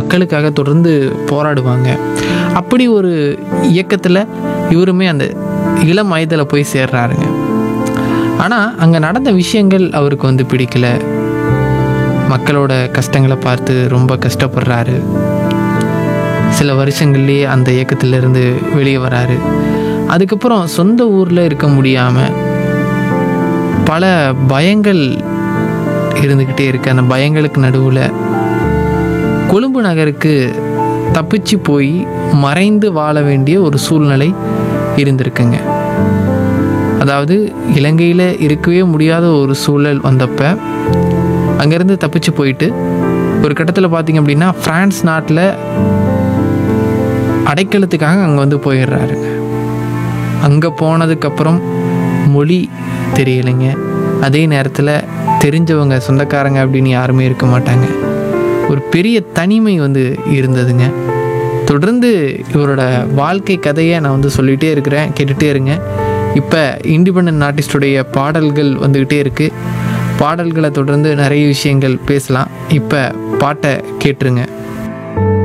மக்களுக்காக தொடர்ந்து போராடுவாங்க அப்படி ஒரு இயக்கத்தில் இவருமே அந்த இளம் வயதில் போய் சேர்றாருங்க ஆனால் அங்கே நடந்த விஷயங்கள் அவருக்கு வந்து பிடிக்கல மக்களோட கஷ்டங்களை பார்த்து ரொம்ப கஷ்டப்படுறாரு சில வருஷங்கள்லேயே அந்த இயக்கத்திலிருந்து வெளியே வராரு அதுக்கப்புறம் சொந்த ஊரில் இருக்க முடியாமல் பல பயங்கள் இருந்துக்கிட்டே இருக்கு அந்த பயங்களுக்கு நடுவில் கொழும்பு நகருக்கு தப்பிச்சு போய் மறைந்து வாழ வேண்டிய ஒரு சூழ்நிலை இருந்திருக்குங்க அதாவது இலங்கையில் இருக்கவே முடியாத ஒரு சூழல் வந்தப்ப அங்கேருந்து தப்பிச்சு போயிட்டு ஒரு கட்டத்தில் பார்த்தீங்க அப்படின்னா ஃப்ரான்ஸ் நாட்டில் அடைக்கலத்துக்காக அங்கே வந்து போயிடுறாருங்க அங்கே போனதுக்கப்புறம் மொழி தெரியலைங்க அதே நேரத்தில் தெரிஞ்சவங்க சொந்தக்காரங்க அப்படின்னு யாருமே இருக்க மாட்டாங்க ஒரு பெரிய தனிமை வந்து இருந்ததுங்க தொடர்ந்து இவரோட வாழ்க்கை கதையை நான் வந்து சொல்லிகிட்டே இருக்கிறேன் கேட்டுகிட்டே இருங்க இப்போ இண்டிபெண்ட் ஆர்டிஸ்டுடைய பாடல்கள் வந்துக்கிட்டே இருக்குது பாடல்களை தொடர்ந்து நிறைய விஷயங்கள் பேசலாம் இப்போ பாட்டை கேட்டுருங்க